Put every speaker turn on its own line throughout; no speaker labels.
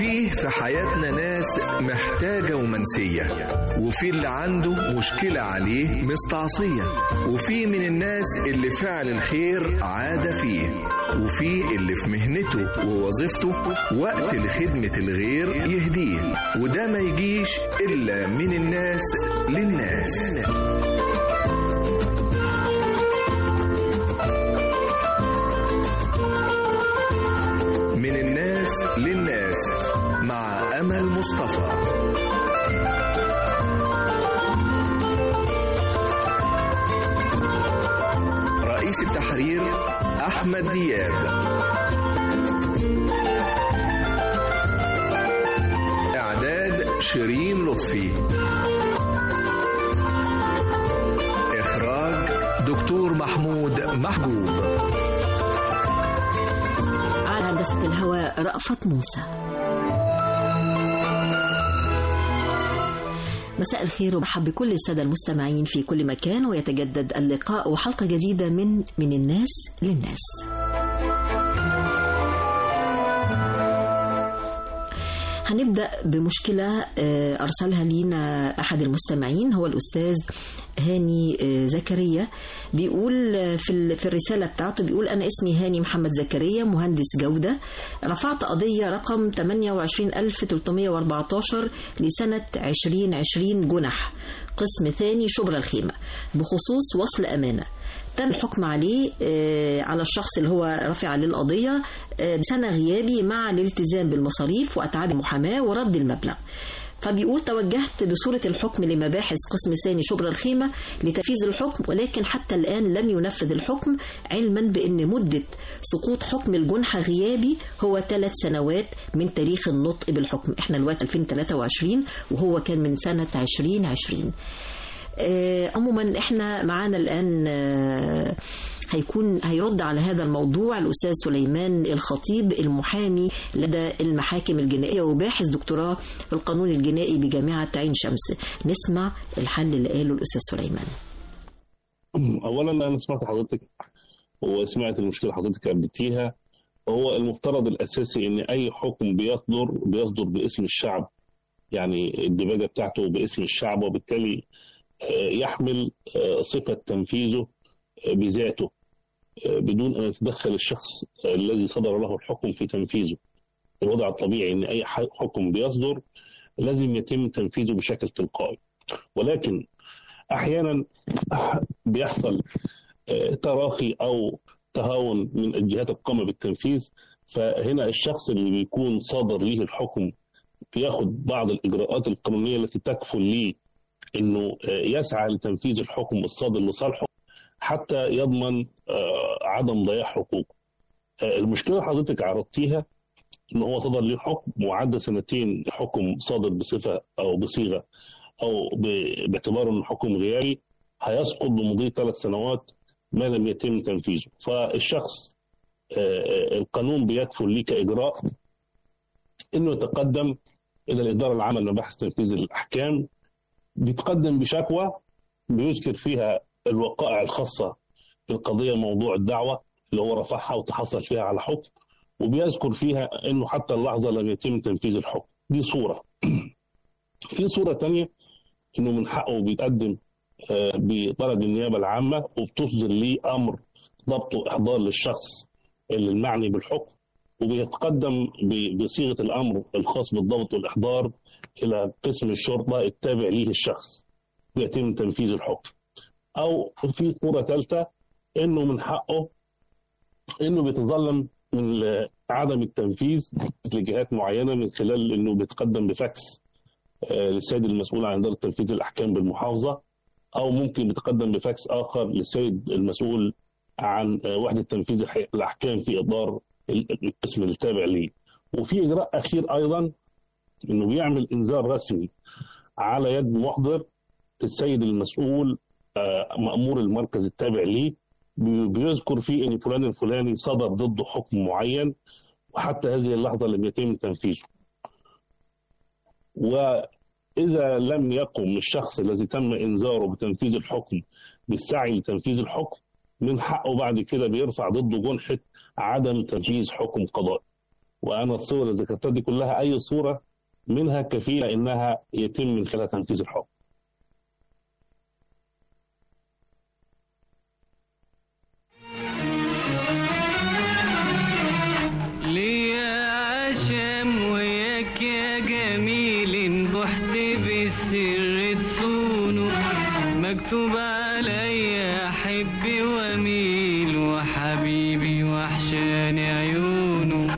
فيه في حياتنا ناس محتاجة ومنسية وفي اللي عنده مشكلة عليه مستعصية وفي من الناس اللي فعل الخير عادة فيه وفي اللي في مهنته ووظيفته وقت لخدمة الغير يهديه وده ما يجيش إلا من الناس للناس من الناس للناس مع أمل مصطفى رئيس التحرير أحمد دياب إعداد شيرين لطفي إخراج دكتور محمود محجوب
على هندسة الهواء رأفت موسى مساء الخير وبحب كل السادة المستمعين في كل مكان ويتجدد اللقاء وحلقة جديدة من من الناس للناس هنبدأ بمشكلة آه، أرسلها لينا أحد المستمعين هو الأستاذ هاني آه، زكريا بيقول آه، في ال- في الرسالة بتاعته بيقول أنا اسمي هاني محمد زكريا مهندس جودة رفعت قضية رقم 28314 لسنة 2020 جنح قسم ثاني شبرا الخيمة بخصوص وصل أمانة تم الحكم عليه آه، على الشخص اللي هو رافع عليه القضية آه، بسنة غيابي مع الالتزام بالمصاريف وأتعاب المحاماة ورد المبلغ فبيقول توجهت بصورة الحكم لمباحث قسم ثاني شبرا الخيمة لتنفيذ الحكم ولكن حتى الآن لم ينفذ الحكم علما بأن مدة سقوط حكم الجنحة غيابي هو ثلاث سنوات من تاريخ النطق بالحكم احنا دلوقتي 2023 وهو كان من سنة 2020 آه، عموما احنا معانا الان آه، هيكون هيرد على هذا الموضوع الاستاذ سليمان الخطيب المحامي لدى المحاكم الجنائيه وباحث دكتوراه في القانون الجنائي بجامعه عين شمس نسمع الحل اللي قاله الاستاذ سليمان
اولا انا سمعت حضرتك وسمعت المشكله حضرتك قابلتيها هو المفترض الاساسي ان اي حكم بيصدر بيصدر باسم الشعب يعني الدباجه بتاعته باسم الشعب وبالتالي آه، يحمل آه، صفه تنفيذه آه، بذاته آه، بدون ان يتدخل الشخص آه، الذي صدر له الحكم في تنفيذه الوضع الطبيعي ان اي ح- حكم بيصدر لازم يتم تنفيذه بشكل تلقائي ولكن احيانا بيحصل آه، تراخي او تهاون من الجهات القامه بالتنفيذ فهنا الشخص اللي بيكون صادر ليه الحكم بياخد بعض الاجراءات القانونيه التي تكفل ليه انه آه، يسعى لتنفيذ الحكم الصادر لصالحه حتى يضمن آه، عدم ضياع حقوقه. آه، المشكله اللي حضرتك عرضتيها ان هو صدر ليه حكم وعدى سنتين حكم صادر بصفه او بصيغه او ب- باعتباره انه حكم غيابي هيسقط بمضي ثلاث سنوات ما لم يتم تنفيذه فالشخص آه، آه، القانون بيكفل ليه كاجراء انه يتقدم الى الاداره العامه لمباحث تنفيذ الاحكام بيتقدم بشكوى بيذكر فيها الوقائع الخاصه في القضيه موضوع الدعوه اللي هو رفعها وتحصل فيها على حكم وبيذكر فيها انه حتى اللحظه لم يتم تنفيذ الحكم دي صوره في صوره ثانيه انه من حقه بيتقدم آه، بطلب النيابه العامه وبتصدر ليه امر ضبط واحضار للشخص اللي المعني بالحكم وبيتقدم ب- بصيغه الامر الخاص بالضبط والاحضار الى قسم الشرطه التابع ليه الشخص بيتم تنفيذ الحكم او في صوره ثالثه انه من حقه انه بيتظلم من عدم التنفيذ لجهات معينه من خلال انه بيتقدم بفاكس آه، للسيد المسؤول عن اداره تنفيذ الاحكام بالمحافظه او ممكن بيتقدم بفاكس اخر للسيد المسؤول عن آه، وحده تنفيذ الح- الاحكام في اطار ال- القسم التابع ليه. وفي اجراء اخير ايضا انه بيعمل انذار رسمي على يد محضر السيد المسؤول آه، مأمور المركز التابع ليه بي- بيذكر فيه ان فلان الفلاني صدر ضده حكم معين وحتى هذه اللحظه لم يتم تنفيذه. وإذا لم يقم الشخص الذي تم إنذاره بتنفيذ الحكم بالسعي لتنفيذ الحكم من حقه بعد كده بيرفع ضده جنحة عدم تنفيذ حكم قضائي وانا الصور اللي ذكرتها دي كلها اي صوره منها كفيله انها يتم من خلالها تنفيذ الحكم
ليا عشم وياك يا جميل بحت بالسر تصونه مكتوب عليا احب واميل وحبيبي وحشاني عيونه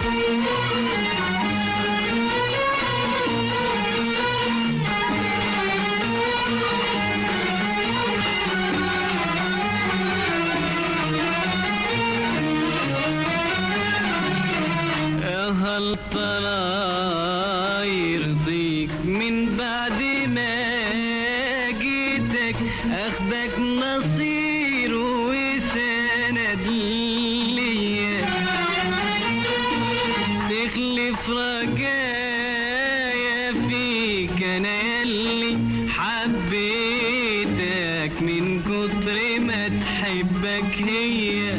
يا هل ترى يرضيك من بعد ما جيتك اخدك نصير وسند ليا تخلف رجايا فيك انا يلي حبيتك من كتر ما تحبك هي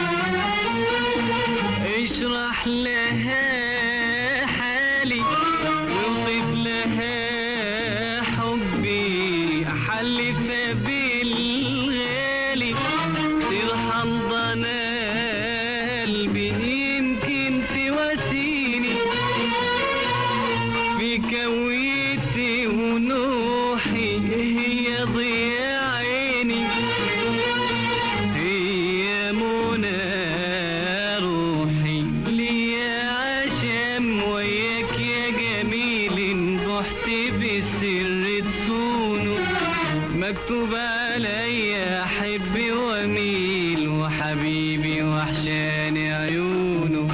اشرح لها حالي وصف لها حبي حلف بالغالي ترحم ضنا قلبي يمكن تواسيني في كويتي ونوحي هي ضياء عيني هي منى روحي ليا عشم وياك يا جميل بحت بالسر تصونه مكتوب عليا احب واميل وحبيبي وحشاني عيونه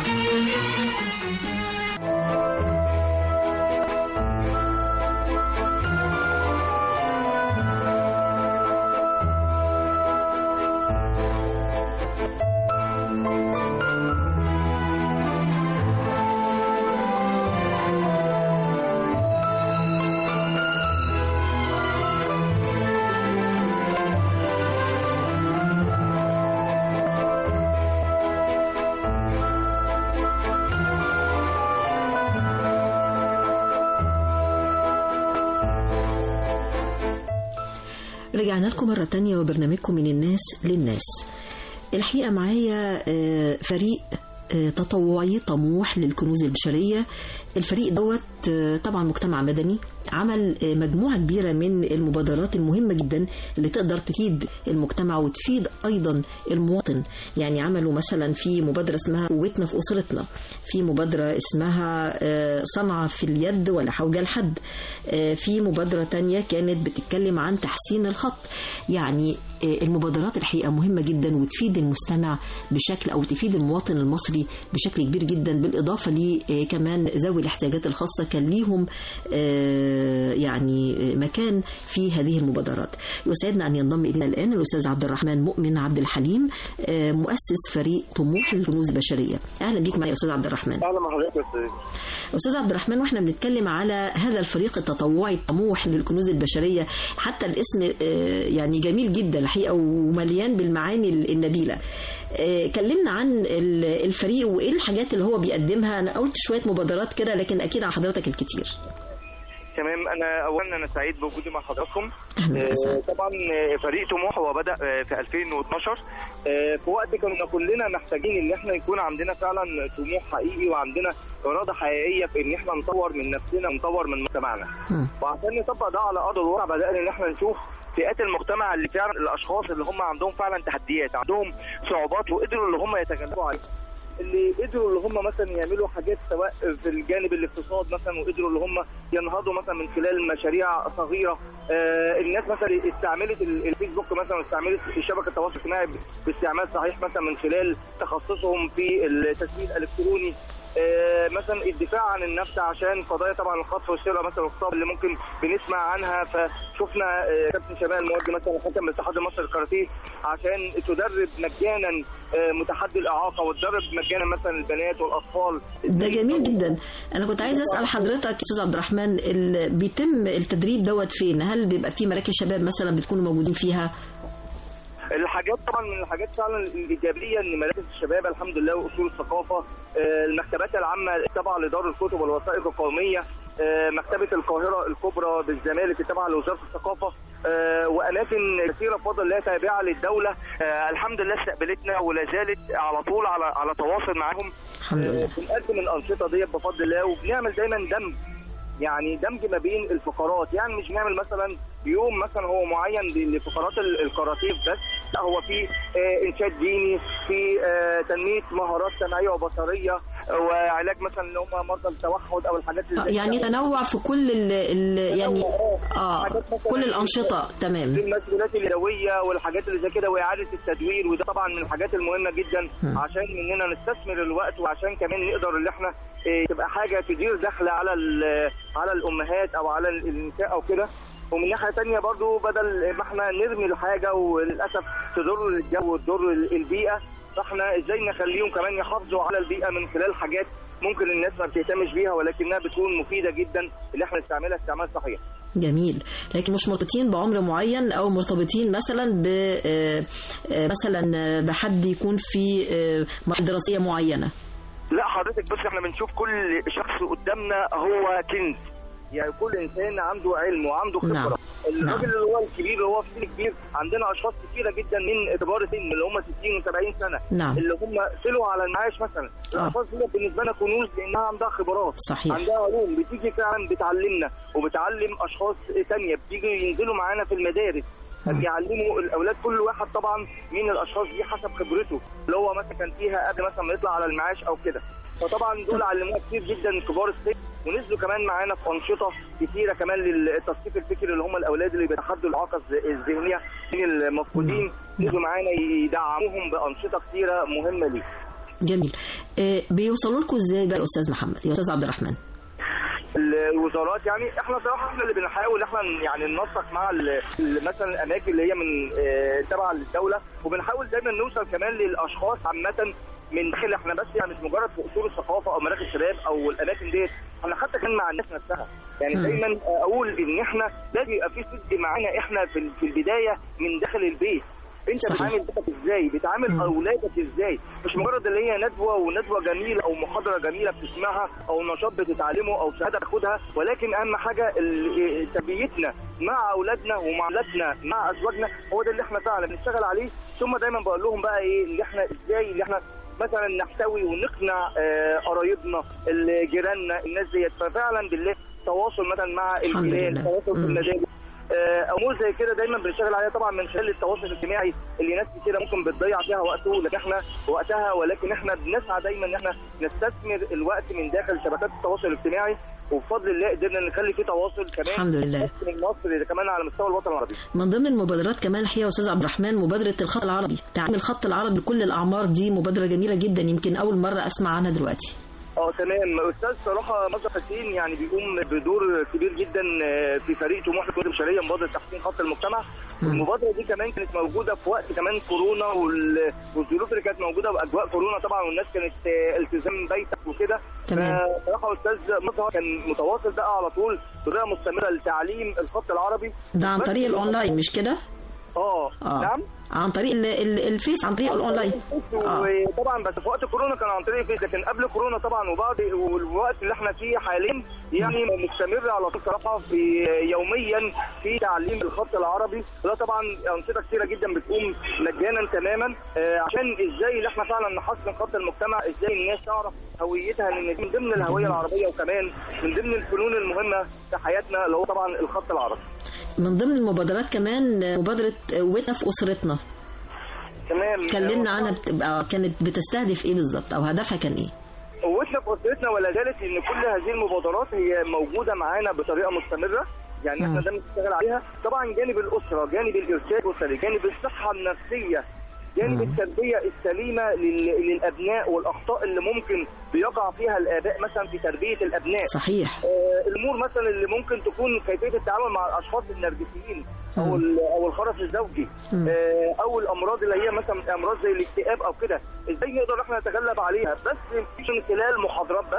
رجعنا لكم مرة تانية وبرنامجكم من الناس للناس الحقيقة معايا آه، فريق آه، تطوعي طموح للكنوز البشرية الفريق دوت آه، طبعا مجتمع مدني عمل آه، مجموعة كبيرة من المبادرات المهمة جدا اللي تقدر تفيد المجتمع وتفيد أيضا المواطن يعني عملوا مثلا في مبادرة اسمها قوتنا في أسرتنا في مبادرة اسمها آه، صنعة في اليد ولا حوجة الحد آه، في مبادرة تانية كانت بتتكلم عن تحسين الخط يعني آه، المبادرات الحقيقة مهمة جدا وتفيد المستمع بشكل أو تفيد المواطن المصري بشكل كبير جدا بالإضافة لي كمان ذوي الاحتياجات الخاصة كان ليهم آه، يعني آه، مكان في هذه المبادرات يسعدنا أن ينضم إلينا الآن الأستاذ عبد الرحمن مؤمن عبد الحليم آه، مؤسس فريق طموح للكنوز البشرية أهلا بيك معي يا أستاذ عبد الرحمن
اهلا بحضرتك يا استاذ
أستاذ عبد الرحمن واحنا بنتكلم على هذا الفريق التطوعي الطموح للكنوز البشرية حتى الاسم آه، يعني جميل جدا الحقيقة ومليان بالمعاني النبيلة آه، كلمنا عن ال- الفريق وإيه الحاجات اللي هو بيقدمها أنا قلت شوية مبادرات كده لكن أكيد على حضرتك الكتير
تمام انا اولا انا سعيد بوجودي مع حضراتكم
أهلا
آه،
وسهلا
طبعا آه، فريق طموح هو بدا آه، في 2012 آه، في وقت كنا كلنا محتاجين ان احنا يكون عندنا فعلا طموح حقيقي وعندنا اراده حقيقيه في ان احنا نطور من نفسنا ونطور من مجتمعنا
مم.
وعشان نطبق ده على ارض الواقع بدانا ان احنا نشوف فئات المجتمع اللي فعلا الاشخاص اللي هم عندهم فعلا تحديات عندهم صعوبات وقدروا اللي هم يتغلبوا عليها اللي قدروا اللي هم مثلا يعملوا حاجات سواء في الجانب الاقتصاد مثلا وقدروا اللي هم ينهضوا مثلا من خلال مشاريع صغيره آه الناس مثلا استعملت ال- الفيسبوك مثلا استعملت شبكه التواصل الاجتماعي ب- باستعمال صحيح مثلا من خلال تخصصهم في التسويق الالكتروني آه مثلا الدفاع عن النفس عشان قضايا طبعا الخطف والسرقه مثلا والخطاب اللي ممكن بنسمع عنها فشفنا آه كابتن شمال الموجه مثلا حكم الاتحاد المصري للكاراتيه عشان تدرب مجانا آه متحدي الاعاقه وتدرب مجانا مثلا البنات والاطفال
ده جميل جدا انا كنت عايزه اسال حضرتك استاذ عبد الرحمن ال- بيتم التدريب دوت فين هل بيبقى في مراكز شباب مثلا بتكونوا موجودين فيها
الحاجات طبعا من الحاجات فعلا الايجابيه ان مراكز الشباب الحمد لله واصول الثقافه آه، المكتبات العامه التابعه لدار الكتب والوثائق القوميه آه، مكتبه القاهره الكبرى بالزمالك التابعه لوزاره الثقافه آه، واماكن كثيره بفضل الله تابعه للدوله آه، الحمد لله استقبلتنا ولا زالت على طول على على تواصل معاهم
الحمد لله
آه، بنقدم الانشطه دي بفضل الله وبنعمل دايما دمج يعني دمج ما بين الفقرات يعني مش نعمل مثلا يوم مثلا هو معين لفقرات ال- الكاراتيه بس لا هو في آه، انشاد ديني في آه، تنميه مهارات سمعيه وبصريه آه، وعلاج مثلا اللي هم مرضى التوحد او الحاجات اللي
آه،
زي
يعني
كده.
تنوع في كل ال ال يعني اه
حاجات مثلاً
كل الانشطه تمام
المسؤوليات اليدويه والحاجات اللي زي كده واعاده التدوير وده طبعا من الحاجات المهمه جدا
مم.
عشان اننا نستثمر الوقت وعشان كمان نقدر ان احنا إيه، تبقى حاجه تدير دخل على ال- على الامهات او على النساء او كده ومن ناحيه تانية برضو بدل ما احنا نرمي الحاجه وللاسف تضر الجو وتضر البيئه فاحنا ازاي نخليهم كمان يحافظوا على البيئه من خلال حاجات ممكن الناس ما بتهتمش بيها ولكنها بتكون مفيده جدا اللي احنا نستعملها استعمال صحيح
جميل لكن مش مرتبطين بعمر معين او مرتبطين مثلا ب آه، آه، مثلا آه، بحد يكون في آه، مرحله دراسيه معينه
لا حضرتك بص احنا بنشوف كل شخص قدامنا هو كنز يعني كل انسان عنده علم وعنده خبره
نعم.
الراجل اللي هو الكبير اللي هو في سن كبير عندنا اشخاص كثيره جدا من كبار السن اللي هم 60 و70 سنه
نعم.
اللي هم طلعوا على المعاش مثلا الاشخاص دي بالنسبه لنا كنوز لانها عندها خبرات
صحيح.
عندها علوم بتيجي فعلا بتعلمنا وبتعلم اشخاص تانية بتيجي ينزلوا معانا في المدارس يعلموا الاولاد كل واحد طبعا من الاشخاص دي حسب خبرته اللي هو مثلا كان فيها قبل مثلا ما يطلع على المعاش او كده فطبعا دول علموها كتير جدا كبار السن ونزلوا كمان معانا في انشطه كتيره كمان للتصنيف الفكري اللي هم الاولاد اللي بيتحدوا الاعاقه الذهنيه من المفقودين نزلوا معانا يدعموهم بانشطه كتيره مهمه ليه
جميل آه، بيوصلوا لكم ازاي بقى يا استاذ محمد يا استاذ عبد الرحمن
الوزارات يعني احنا صراحه احنا اللي بنحاول احنا يعني ننسق مع ال- ال- مثلا الاماكن اللي هي من اه، تبع للدوله وبنحاول دايما نوصل كمان للاشخاص عامه من داخل احنا بس يعني مش مجرد في اصول الثقافه او مراكز الشباب او الاماكن ديت احنا حتى كان مع الناس نفسها يعني
مم.
دايما اقول ان احنا لازم يبقى في صدق معانا احنا في في البدايه من داخل البيت انت
صحيح.
بتعامل بيتك ازاي بتعامل
مم.
اولادك ازاي مش مجرد اللي هي ندوه وندوه جميله او محاضره جميله بتسمعها او نشاط بتتعلمه او شهاده تاخدها ولكن اهم حاجه ال- تربيتنا مع اولادنا ومع اولادنا مع ازواجنا هو ده اللي احنا فعلا بنشتغل عليه ثم دايما بقول لهم بقى ايه اللي احنا ازاي اللي احنا مثلا نحتوي ونقنع آه، قرايبنا ال- جيراننا الناس ديت ففعلا بالله تواصل مثلا مع
الحمد
الجيران
لله.
تواصل في
مم.
المدارس آه، امور زي كده دايما بنشتغل عليها طبعا من خلال التواصل الاجتماعي اللي ناس كتيره ممكن بتضيع فيها وقته لكن احنا وقتها ولكن احنا بنسعى دايما ان احنا نستثمر الوقت من داخل شبكات التواصل الاجتماعي وبفضل الله قدرنا نخلي في تواصل كمان
الحمد لله.
من مصر كمان على مستوى الوطن العربي
من ضمن المبادرات كمان الحقيقه يا استاذ عبد الرحمن مبادره الخط العربي تعليم الخط العربي لكل الاعمار دي مبادره جميله جدا يمكن اول مره اسمع عنها دلوقتي
اه تمام استاذ صراحه مصر حسين يعني بيقوم بدور كبير جدا آه، في فريق طموح الكتب البشريه مبادره تحسين خط المجتمع
مم.
المبادره دي كمان كانت موجوده في وقت كمان كورونا وال- والظروف اللي كانت موجوده واجواء كورونا طبعا والناس كانت آه، التزام بيتك وكده
تمام.
فصراحه استاذ مصر كان متواصل بقى على طول بطريقه مستمره لتعليم الخط العربي
ده عن
بس-
طريق الاونلاين مش كده
اه
اه
نعم
عن طريق ال- ال- الفيس عن طريق الاونلاين اه
وطبعا بس في وقت كورونا كان عن طريق الفيس لكن قبل كورونا طبعا وبعد والوقت اللي احنا فيه حاليا يعني مستمر على طول صراحه في يوميا في تعليم الخط العربي وده طبعا انشطه كثيره جدا بتقوم مجانا تماما آه، عشان ازاي اللي احنا فعلا نحسن خط المجتمع ازاي الناس تعرف هويتها لان دي من ضمن الهويه العربيه وكمان من ضمن الفنون المهمه في حياتنا اللي هو طبعا الخط العربي
من ضمن المبادرات كمان مبادره قوتنا في اسرتنا
تمام
كلمنا عنها بتبقى كانت بتستهدف ايه بالظبط او هدفها كان ايه
قوتنا في اسرتنا ولا زالت ان كل هذه المبادرات هي موجوده معانا بطريقه مستمره يعني احنا
مم.
دايما بنشتغل عليها طبعا جانب الاسره جانب الارشاد الاسري جانب الصحه النفسيه جانب
مم.
التربيه السليمه لل- للابناء والاخطاء اللي ممكن بيقع فيها الاباء مثلا في تربيه الابناء
صحيح
آه، الامور مثلا اللي ممكن تكون كيفيه التعامل مع الاشخاص النرجسيين او
مم.
ال- او الخرف الزوجي
مم.
آه، او الامراض اللي هي مثلا امراض زي الاكتئاب او كده ازاي نقدر احنا نتغلب عليها بس مش من خلال محاضرات بس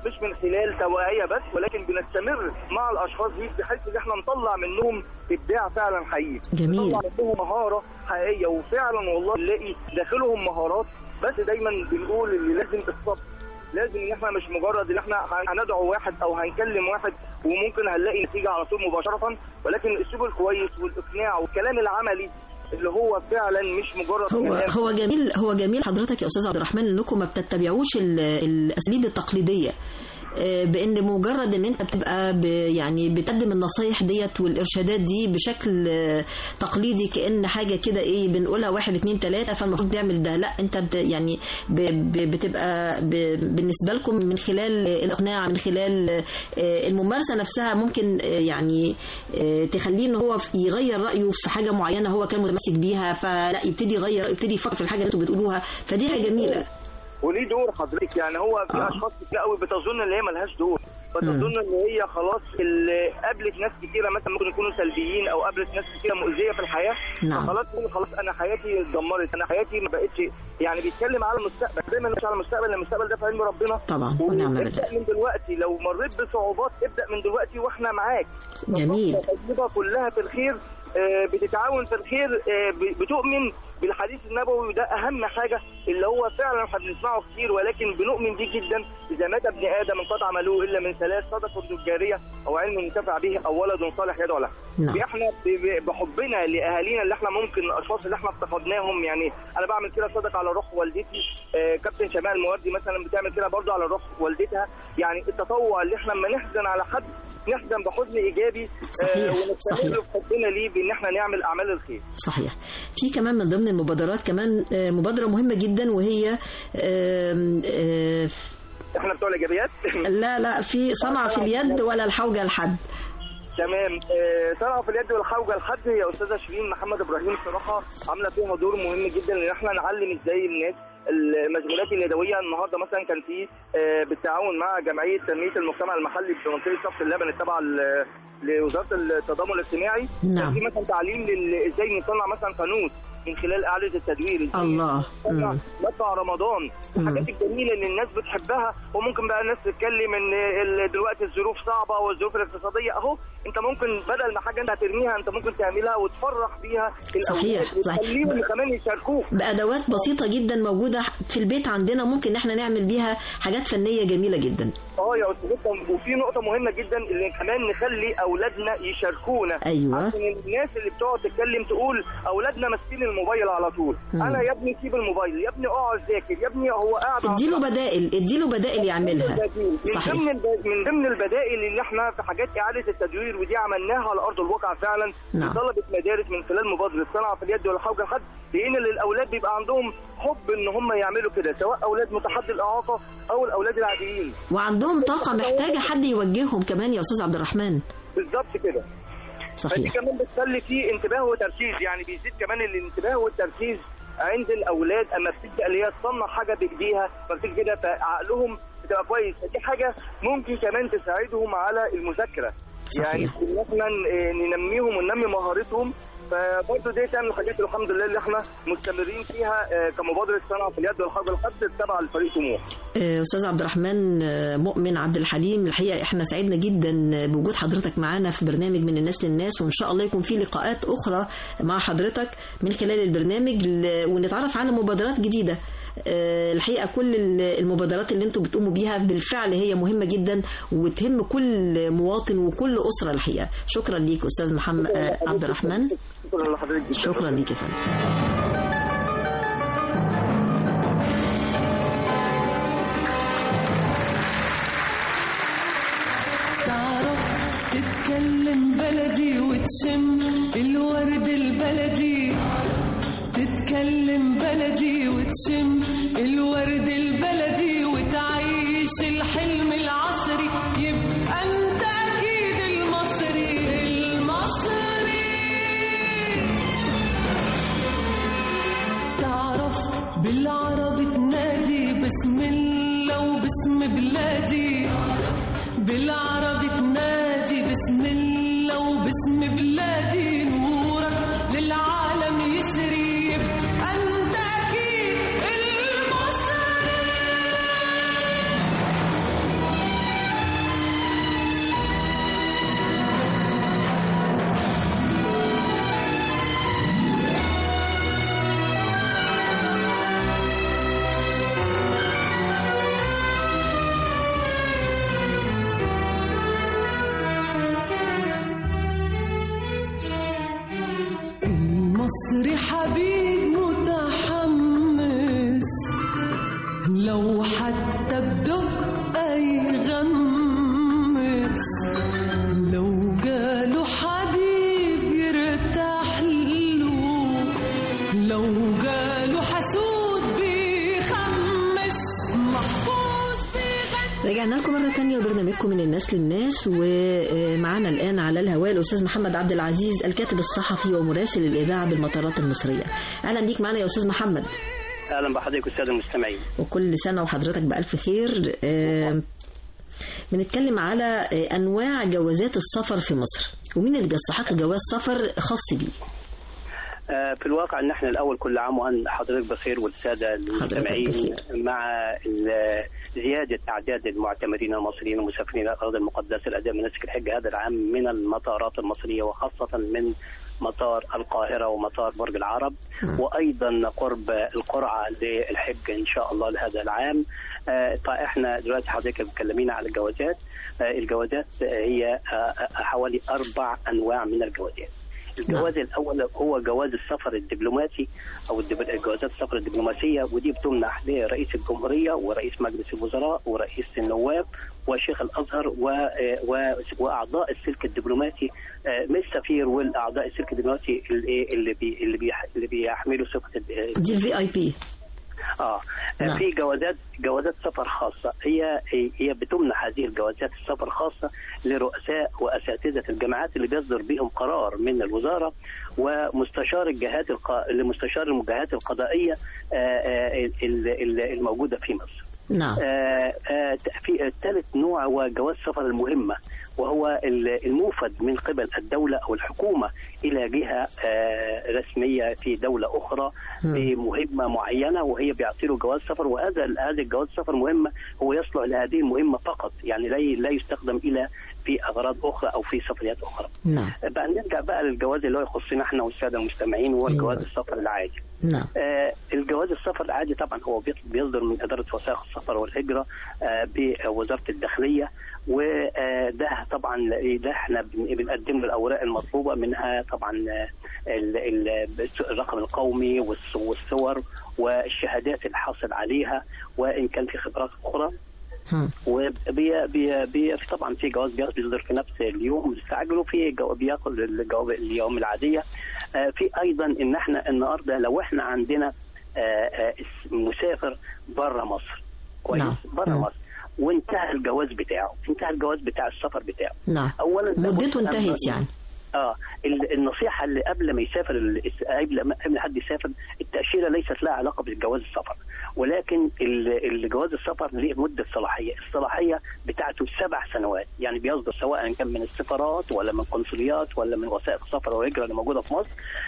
مش من خلال توعيه بس ولكن بنستمر مع الاشخاص دي بحيث ان احنا نطلع منهم ابداع فعلا حقيقي
جميل.
نطلع منهم مهاره حقيقيه وفعلا والله نلاقي داخلهم مهارات بس دايما بنقول اللي لازم الصبر لازم ان احنا مش مجرد ان احنا هندعو واحد او هنكلم واحد وممكن هنلاقي نتيجه على طول مباشره ولكن الاسلوب الكويس والاقناع والكلام العملي اللي هو فعلا مش مجرد
هو
كلام.
هو جميل هو جميل حضرتك يا استاذ عبد الرحمن انكم ما بتتبعوش ال- الاساليب التقليديه آه، بان مجرد ان انت بتبقى ب يعني بتقدم النصايح ديت والارشادات دي بشكل آه، تقليدي كان حاجه كده ايه بنقولها واحد اتنين تلاته فالمفروض تعمل ده لا انت بت يعني ب ب بتبقى ب بالنسبه لكم من خلال الاقناع من خلال آه، الممارسه نفسها ممكن آه، يعني آه، تخليه ان هو يغير رايه في حاجه معينه هو كان متمسك بيها فلا يبتدي يغير يبتدي يفكر في الحاجه اللي انتوا بتقولوها فدي حاجه جميله
وليه دور حضرتك يعني هو في
آه.
اشخاص كتير قوي بتظن ان هي ملهاش دور بتظن ان هي خلاص اللي قابلت ناس كتيره مثلا ممكن يكونوا سلبيين او قابلت ناس كتيره مؤذيه في الحياه
نعم.
فخلاص تقول خلاص انا حياتي اتدمرت انا حياتي ما بقتش يعني بيتكلم على المستقبل دايما مش على المستقبل لان المستقبل ده في علم ربنا
طبعا ونعم بالله
ابدا من دلوقتي لو مريت بصعوبات ابدا من دلوقتي واحنا معاك
جميل
التجربه كلها في الخير آه، بتتعاون في الخير آه، ب- بتؤمن بالحديث النبوي وده اهم حاجه اللي هو فعلا احنا بنسمعه كتير ولكن بنؤمن بيه جدا اذا مات ابن ادم انقطع عمله الا من ثلاث صدقه جاريه او علم ينتفع به او ولد صالح يدعو له
نعم
احنا ب- ب- بحبنا لاهالينا اللي احنا ممكن الاشخاص اللي احنا افتقدناهم يعني انا بعمل كده صدق على روح والدتي آه، كابتن شمال الموردي مثلا بتعمل كده برضو على روح والدتها يعني التطوع اللي احنا لما نحزن على حد نحزن بحزن ايجابي
صحيح،
ونستمر
صحيح.
في حبنا ليه بان احنا نعمل اعمال الخير
صحيح في كمان من ضمن المبادرات كمان آه، مبادرة مهمة جدا وهي آم، آه،
احنا بتوع الايجابيات
لا لا في صنع في اليد ولا الحوجة لحد
تمام آه، صنعوا في اليد والحوجه لحد هي استاذه شيرين محمد ابراهيم صراحه عامله فيها دور مهم جدا ان احنا نعلم ازاي الناس المشغولات اليدويه النهارده مثلا كان في آه، بالتعاون مع جمعيه تنميه المجتمع المحلي في منطقه صف اللبن التابعه ل- لوزاره التضامن الاجتماعي
نعم.
كان في مثلا تعليم لل- ازاي نصنع مثلا فانوس من خلال اعاده التدوير إزاي
الله
نصنع
مم.
مدفع رمضان
مم.
الحاجات الجميله اللي الناس بتحبها وممكن بقى الناس تتكلم ان ال- دلوقتي الظروف صعبه والظروف الاقتصاديه اهو انت ممكن بدل ما حاجه انت هترميها انت ممكن تعملها وتفرح بيها
صحيح،
الأولاد
صحيح.
وتخليهم كمان يشاركوك
بأدوات بسيطة جدا موجودة في البيت عندنا ممكن ان احنا نعمل بيها حاجات فنية جميلة جدا
اه يا استاذ جدا وفي نقطه مهمه جدا اللي كمان نخلي اولادنا يشاركونا
أيوة.
عشان الناس اللي بتقعد تتكلم تقول اولادنا ماسكين الموبايل على طول
مم.
انا يا ابني سيب الموبايل يا ابني اقعد ذاكر يا ابني هو قاعد على
اديله بدائل اديله بدائل يعملها
من
صحيح
ضمن الب- من ضمن البدائل اللي احنا في حاجات اعاده التدوير ودي عملناها على ارض الواقع فعلا
نعم.
طلبه مدارس من خلال مبادره صنع في اليد والحوجه لحد لان الاولاد بيبقى عندهم حب ان هم يعملوا كده سواء اولاد متحدي الاعاقه او الاولاد العاديين
وعندهم طاقة محتاجة حد يوجههم كمان يا أستاذ عبد الرحمن
بالظبط كده فدي
صحيح
كمان بتخلي فيه انتباه وتركيز يعني بيزيد كمان الانتباه والتركيز عند الاولاد اما بتبدا اللي هي تصنع حاجه بايديها فبتبقى كده فعقلهم بتبقى كويس فدي حاجه ممكن كمان تساعدهم على المذاكره
صحيح.
يعني ان احنا ن- ننميهم وننمي مهارتهم فبرضه دي تعمل الحاجات الحمد لله اللي احنا مستمرين فيها آه، كمبادره صنع في اليد والحرب الخط تبع الفريق طموح
آه، استاذ عبد الرحمن آه، مؤمن عبد الحليم الحقيقه احنا سعدنا جدا بوجود حضرتك معانا في برنامج من الناس للناس وان شاء الله يكون في لقاءات اخرى مع حضرتك من خلال البرنامج ل- ونتعرف على مبادرات جديده آه، الحقيقه كل ال- المبادرات اللي انتم بتقوموا بيها بالفعل هي مهمه جدا وتهم كل مواطن وكل اسره الحقيقه شكرا ليك استاذ محمد آه، عبد الرحمن
شكرا لحضرتك جدا
شكرا ليك يا فندم
تعرف تتكلم بلدي وتشم الورد البلدي تتكلم بلدي وتشم الورد البلدي وتعيش الحلم العصري يبقى انت اكيد المصري المصري تعرف بالعربي تنادي بسم الله وباسم بلادي بالعربي تنادي بسم الله وباسم بلادي نورك للعالم يسري يبقى انت اكيد مصري حبيب متحمس لو حتى بدقة يغمس لو جاله حبيب يرتاح له لو جاله حسود بيخمس محفوظ بيغني
رجعنا لكم مرة تانية وبرنامجكم من الناس للناس ومعانا الآن على الهواء الأستاذ محمد عبد العزيز الكاتب الصحفي ومراسل الإذاعة بالمطارات المصرية أهلا بيك معنا يا أستاذ محمد
اهلا بحضرتك والساده المستمعين
وكل سنة وحضرتك بألف خير آه، بنتكلم على آه، أنواع جوازات السفر في مصر ومين اللي بيستحق جواز سفر خاص بيه
آه، في الواقع ان احنا الاول كل عام وان حضرتك بخير والساده المستمعين
بخير.
مع ال- زياده اعداد المعتمرين المصريين المسافرين الى الارض المقدسه لاداء مناسك الحج هذا العام من المطارات المصريه وخاصه من مطار القاهره ومطار برج العرب وايضا قرب القرعه للحج ان شاء الله لهذا العام آه، فاحنا دلوقتي حضرتك بتكلمينا على الجوازات آه، الجوازات هي آه، آه، حوالي اربع انواع من الجوازات الجواز الاول هو جواز السفر الدبلوماسي او الدب- جوازات السفر الدبلوماسيه ودي بتمنح لرئيس الجمهوريه ورئيس مجلس الوزراء ورئيس النواب وشيخ الازهر و... و... واعضاء السلك الدبلوماسي آه، مش السفير والاعضاء السلك الدبلوماسي اللي اللي بي... اللي, بيح... اللي بيحملوا صفه الد-
دي الفي اي بي
اه
نعم.
في جوازات جوازات سفر خاصه هي هي بتمنح هذه الجوازات السفر خاصه لرؤساء واساتذه الجامعات اللي بيصدر بهم قرار من الوزاره ومستشار الجهات الق... لمستشار الجهات القضائيه آه، آه، ال- ال- الموجوده في مصر.
نعم
آه، آه، في الثالث نوع هو جواز سفر المهمة وهو ال- الموفد من قبل الدولة أو الحكومة إلى جهة آه، رسمية في دولة أخرى بمهمة معينة وهي بيعطي له جواز سفر وهذا هذا الجواز سفر مهمة هو يصلح لهذه المهمة فقط يعني لا لا يستخدم إلى في أغراض أخرى أو في سفريات أخرى.
نعم
بقى نرجع بقى للجواز اللي هو يخصنا احنا والسادة المستمعين وهو
أيوة.
الجواز السفر العادي.
نعم
آه، الجواز السفر العادي طبعا هو بيط- بيصدر من اداره وثائق السفر والهجره آه، بوزاره الداخليه وده طبعا ده احنا بن- بنقدم له الاوراق المطلوبه منها طبعا آه، ال- ال- الرقم القومي والص- والصور والشهادات اللي حاصل عليها وان كان في خبرات اخرى
هم.
وبي بي بي في طبعا في جواز بيصدر في نفس اليوم مستعجل وفي جو- بياخد الجواب اليوم العاديه آه، في ايضا ان احنا النهارده لو احنا عندنا آه، آه، اس- مسافر بره مصر كويس
نعم.
بره
مم.
مصر وانتهى الجواز بتاعه انتهى الجواز بتاع السفر بتاعه
نعم
اولا
مدته انتهت يعني
اه ال- النصيحه اللي قبل ما يسافر ال- قبل ما قبل حد يسافر التاشيره ليست لها علاقه بجواز السفر ولكن ال- الجواز السفر ليه مده صلاحيه الصلاحيه بتاعته سبع سنوات يعني بيصدر سواء كان من السفارات ولا من قنصليات ولا من وثائق السفر والهجره اللي موجوده في مصر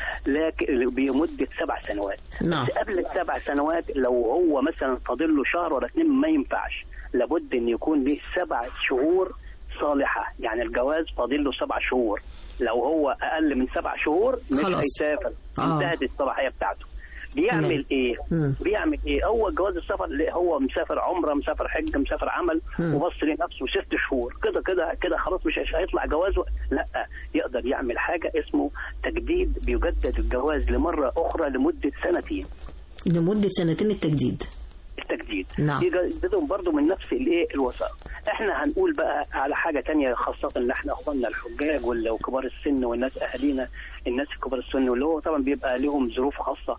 لكن بمده سبع سنوات
نعم
بس قبل السبع سنوات لو هو مثلا فاضل له شهر ولا اتنين ما ينفعش لابد ان يكون ليه سبع شهور صالحه يعني الجواز فاضل له سبع شهور لو هو اقل من سبع شهور مش
خلاص.
هيسافر
آه.
انتهت الصلاحيه بتاعته بيعمل
تمام.
ايه؟
مم.
بيعمل ايه؟ هو جواز السفر اللي هو مسافر عمره مسافر حج مسافر عمل
مم.
وبص لنفسه ست شهور كده كده كده خلاص مش هيش- هيطلع جوازه لا يقدر يعمل حاجه اسمه تجديد بيجدد الجواز لمره اخرى لمده سنتين
لمدة سنتين التجديد
التجديد
نعم.
يجددهم برضه من نفس الايه الوثائق احنا هنقول بقى على حاجه تانية خاصه ان احنا اخواننا الحجاج وال- وكبار السن والناس اهالينا الناس الكبار السن واللي هو طبعا بيبقى لهم ظروف خاصه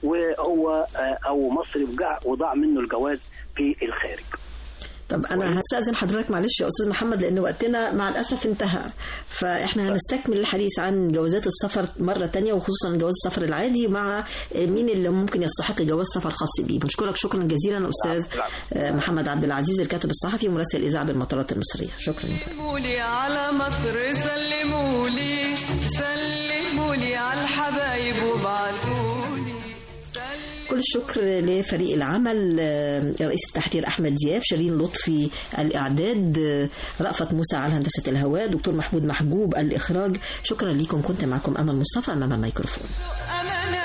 وهو آه، او مصري وجع وضاع منه الجواز في الخارج
طب انا هستاذن حضرتك معلش يا استاذ محمد لان وقتنا مع الاسف انتهى فاحنا هنستكمل الحديث عن جوازات السفر مره تانية وخصوصا جواز السفر العادي مع مين اللي ممكن يستحق جواز سفر خاص بيه بنشكرك شكرا جزيلا استاذ آه، محمد عبد العزيز الكاتب الصحفي ومراسل الاذاعه بالمطارات المصريه شكرا لك
سلموا لي على مصر سلموا لي سلموا لي على الحبايب وابعتوا لي
كل الشكر لفريق العمل آه، رئيس التحرير احمد دياب شيرين لطفي الاعداد آه، رأفت موسى على هندسه الهواء دكتور محمود محجوب الاخراج شكرا لكم كنت معكم امل مصطفى امام الميكروفون
أمانة